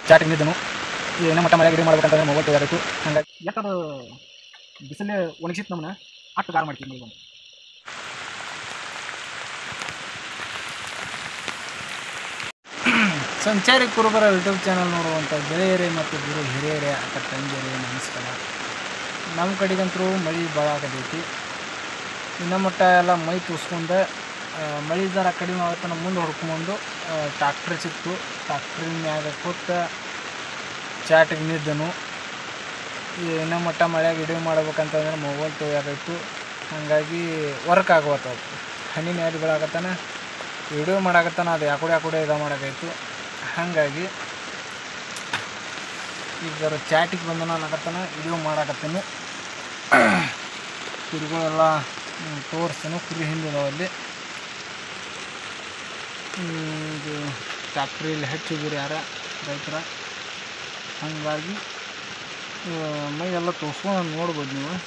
ಚಾಟಿಗೆ ನಿದ್ದನು ಏನೋ ಮಟ್ಟ ಮಳೆ ಗಿಡ ಮಾಡ್ಬೇಕಂತಂದ್ರೆ ಮೊಬೈಲ್ ತಗೋಬೇಕು ಹಂಗಾಗಿ ಯಾಕದು ಬಿಸಿಲೇ ಒಣಗಿಸಿತ್ತು ನಮ್ಮನ್ನ ಅಟ್ಟು ಗಾರ ಮಾಡ್ತೀವಿ ನೀವು ಸಂಚಾರಿ ಕುರುಬರ ಯೂಟ್ಯೂಬ್ ಚಾನಲ್ ನೋಡುವಂಥ ಗೆಳೆಯರೇ ಮತ್ತು ಗುರು ಹಿರಿಯರೇ ಅಕ್ಕ ತಂಗಿಯರೇ ನಮಸ್ಕಾರ ನಮ್ಮ ಕಡೆಗಂತರೂ ಮಳೆ ಭಾಳ ಆಗತೈತಿ ಇನ್ನು ಮಟ್ಟ ಎಲ್ಲ ಮೈ ತೂಸ್ಕೊಂಡು ಮಳೆ ಜರ ಕಡಿಮೆ ಆಗುತ್ತೆ ನಮ್ಮ ಮುಂದೆ ಹೊಡ್ಕೊಂಬಂದು ಟ್ಯಾಕ್ಟ್ರ್ ಸಿಕ್ತು ಟ್ಯಾಕ್ಟ್ರಿನ ಮ್ಯಾಗ ಕೂತ ಚಾಟಿಗೆ ನಿದ್ದನು ಏನೋ ಮಟ್ಟ ಮಳೆಯಾಗ ಇಡೀ ಮಾಡ್ಬೇಕಂತಂದ್ರೆ ಮೊಬೈಲ್ ತೊಗೊಳಾಗೈತು ಹಾಗಾಗಿ ವರ್ಕ್ ಆಗುವತ್ತವು ಹನಿ ನ್ಯಾಯಗಳಾಗತ್ತಾನ ವಿಡಿಯೋ ಮಾಡಾಕತ್ತಾನ ಅದು ಯಾಕಡೆ ಯಾಕಡೆ ಇದು ಮಾಡಾಕೈತು ಹಾಗಾಗಿ ಈಗ ಜರ ಚಾಟಿಗೆ ಬಂದನ ಅನ್ನಕತ್ತಾನ ವಿಡಿಯೋ ಮಾಡಾಕತ್ತೀನಿ ಕುರಿಗಳೆಲ್ಲ ತೋರಿಸ್ತಾನೆ ಕುರಿ ಹಿಂದಿದಾವಲ್ಲಿ ಇದು ಟ್ಯಾಕ್ಟ್ರಿಯಲ್ಲಿ ಹೆಚ್ಚಿದ್ರು ಯಾರ ರೈತರ ಹಾಗಾಗಿ ಮೈ ಎಲ್ಲ ತೋರ್ಸ್ಕೊಂಡು ನೋಡ್ಬೋದು ನೀವು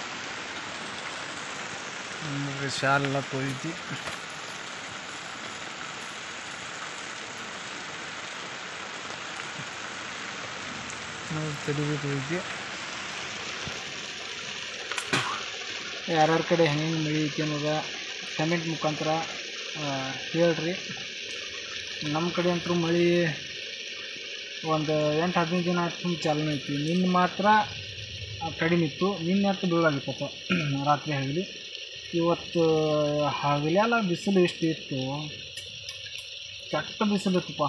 ನಿಮಗೆ ಶಾಲೆಲ್ಲ ತೊಯ್ತಿ ನಾವು ತೆಲಿಗೆ ತೊಯ್ತಿ ಯಾರ್ಯಾರ ಕಡೆ ಹೆಂಗೆ ಮಳೆ ಐತಿ ಅನ್ನೋದ ಕಮೆಂಟ್ ಮುಖಾಂತರ ಆ, ಹೇಳ್ರಿ ನಮ್ಮ ಕಡೆ ಅಂತೂ ಮಳೆ ಒಂದು ಎಂಟು ಹದಿನೈದು ದಿನ ಆಯ್ತು ಸುಮ್ಮನೆ ಚಾಲನೆ ಐತಿ ನಿನ್ನೆ ಮಾತ್ರ ಆ, ಕಡಿಮೆ ಇತ್ತು ನಿನ್ನೆ ಅಷ್ಟು ಬೀಳಾಗಿತ್ತಪ್ಪ ರಾತ್ರಿ ಹಗಲಿ ಇವತ್ತು ಹಗಲೆಲ್ಲ ಬಿಸಿಲು ಎಷ್ಟು ಇತ್ತು ಕೆಟ್ಟ ಬಿಸಿಲು ಇತ್ತಪ್ಪ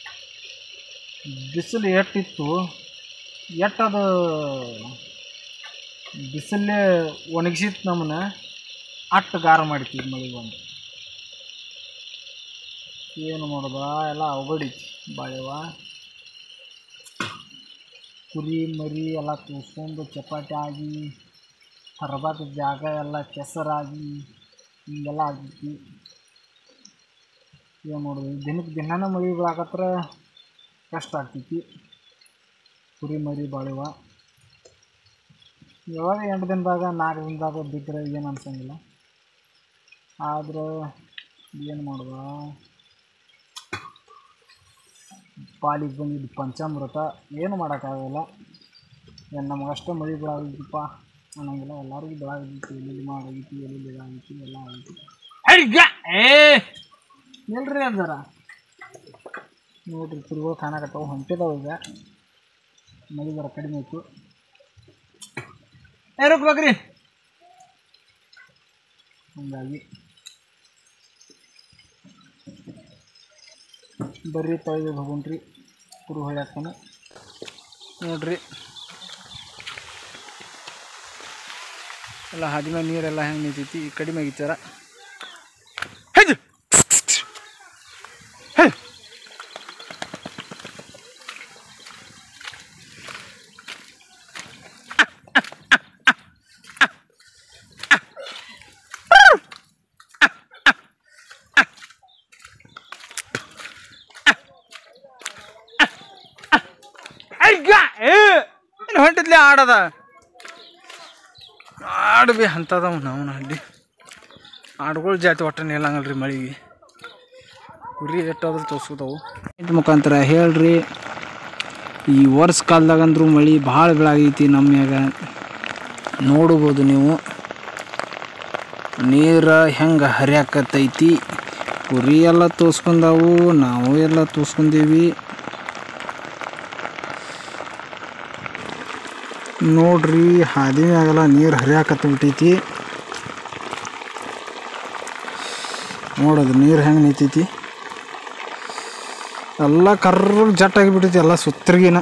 ಬಿಸಿಲು ಎಷ್ಟಿತ್ತು ಎಟ್ಟದು ಬಿಸಿಲೇ ಒಣಗಿಸಿತ್ತು ನಮ್ಮನ್ನ ಅಟ್ಟು ಗಾರ ಮಾಡ್ತೀವಿ ಮಳೆ ಬಂದು ಏನು ಮಾಡೋದ ಎಲ್ಲ ಅವಗಡೈತಿ ಬಾಳೆವ ಕುರಿ ಮರಿ ಎಲ್ಲ ತೂಸ್ಕೊಂಡು ಚಪಾತಿ ಆಗಿ ಹರ್ಬಾದ ಜಾಗ ಎಲ್ಲ ಕೆಸರಾಗಿ ಹಿಂಗೆಲ್ಲ ಆಗೈತಿ ಏನು ಮಾಡೋದು ದಿನಕ್ಕೆ ದಿನಾನ ಮಳಿಗಳಾಗತ್ರ ಕಷ್ಟ ಆಗ್ತೈತಿ ಕುರಿ ಮರಿ ಬಾಳೆವ ಯಾವಾಗ ಎಂಟು ದಿನದಾಗ ನಾಲ್ಕು ದಿನದಾಗ ಬಿದ್ದರೆ ಏನು ಅನ್ಸಂಗಿಲ್ಲ ಆದ್ರೆ ಏನು ಮಾಡುವ ಪಾಲಿಗೆ ಬಂದಿದ್ದು ಪಂಚಾಮೃತ ಏನು ಮಾಡೋಕ್ಕಾಗಲ್ಲ ಏನು ನಮಗಷ್ಟೇ ಮಳೆ ಬೆಳಾಗಿದ್ದಪ್ಪ ಅನ್ನಂಗಿಲ್ಲ ಎಲ್ಲರಿಗೂ ಬೆಳಾಗಿತ್ತು ಎಲ್ಲೆಲ್ಲಿ ಮಾಡಾಗಿತ್ತು ಎಲ್ಲೆಲ್ಲಿ ಇದಾಗಿತ್ತು ಎಲ್ಲ ಆಗಿತ್ತು ಹರಿಗ ಏ ನಿಲ್ರಿ ಅಂದಾರ ನೋಡ್ರಿ ಕುರಿಗಳು ಕಾಣಕತ್ತಾವ ಹೊಂಟಿದಾವ ಈಗ ಮಳೆ ಬರ ಕಡಿಮೆ ಆಯ್ತು ಏ ರುಕ್ಬೇಕ್ರಿ ಹಂಗಾಗಿ ಬರ್ರಿ ತೊಳೆದು ಹೋಗುಣ್ರಿ ಕುರು ಹೊಳ್ಯಾಕನು ನೋಡ್ರಿ ಎಲ್ಲ ಹಾದಿ ಮೇಲೆ ನೀರೆಲ್ಲ ಹೆಂಗೆ ನಿಂತೈತಿ ಈ ಕಡಿಮೆ ಆಗಿತ್ತಾರ ಏನು ಹೊಂಟಿದ್ಲಿ ಆಡದ ಆಡು ಬಿ ಅಂತದವ ನಾವು ಅಲ್ಲಿ ಆಡುಗಳು ಜಾತಿ ಒಟ್ಟು ನಿಲ್ಲಂಗಲ್ರಿ ಮಳೆಗೆ ಕುರಿ ಎಷ್ಟಾದ್ರೂ ತೋರ್ಸ್ಕೊತಾವು ಇಂಟ್ ಮುಖಾಂತರ ಹೇಳ್ರಿ ಈ ವರ್ಷ ಕಾಲದಾಗಂದ್ರೂ ಮಳೆ ಭಾಳ ಬೆಳಗೈತಿ ನಮ್ಮ ಮ್ಯಾಗ ನೋಡ್ಬೋದು ನೀವು ನೀರು ಹೆಂಗೆ ಹರಿಯಾಕತ್ತೈತಿ ಕುರಿ ಎಲ್ಲ ತೋರ್ಸ್ಕೊಂಡಾವು ನಾವು ಎಲ್ಲ ತೋರ್ಸ್ಕೊಂಡೀವಿ ನೋಡ್ರಿ ಹಾದಿ ಮ್ಯಾಗೆಲ್ಲ ನೀರು ಹರಿಯಾಕತ್ತ ಬಿಟ್ಟೈತಿ ನೋಡೋದು ನೀರು ಹೆಂಗೆ ನಿಂತೈತಿ ಎಲ್ಲ ಕರ್ರ ಜಟ್ ಆಗಿಬಿಟ್ಟೈತಿ ಎಲ್ಲ ಸುತ್ತರಿಗಿನ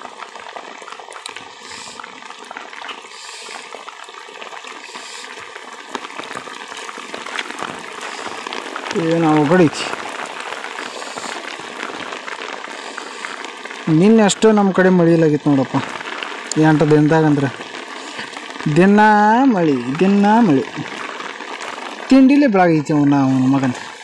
ಏನು ಅವಗಡೈತಿ ನಿನ್ನೆ ಅಷ್ಟು ನಮ್ಮ ಕಡೆ ಮಳಿಲಾಗಿತ್ತು ನೋಡಪ್ಪ ಎಂಟು ದಿನದಾಗ ಅಂದ್ರೆ ದಿನ ಮಳೆ ದಿನ ಮಳೆ ತಿಂಡಿಲೇ ಬೆಳಗೈತಿ ಅವನ ಅವನ ಮಗನ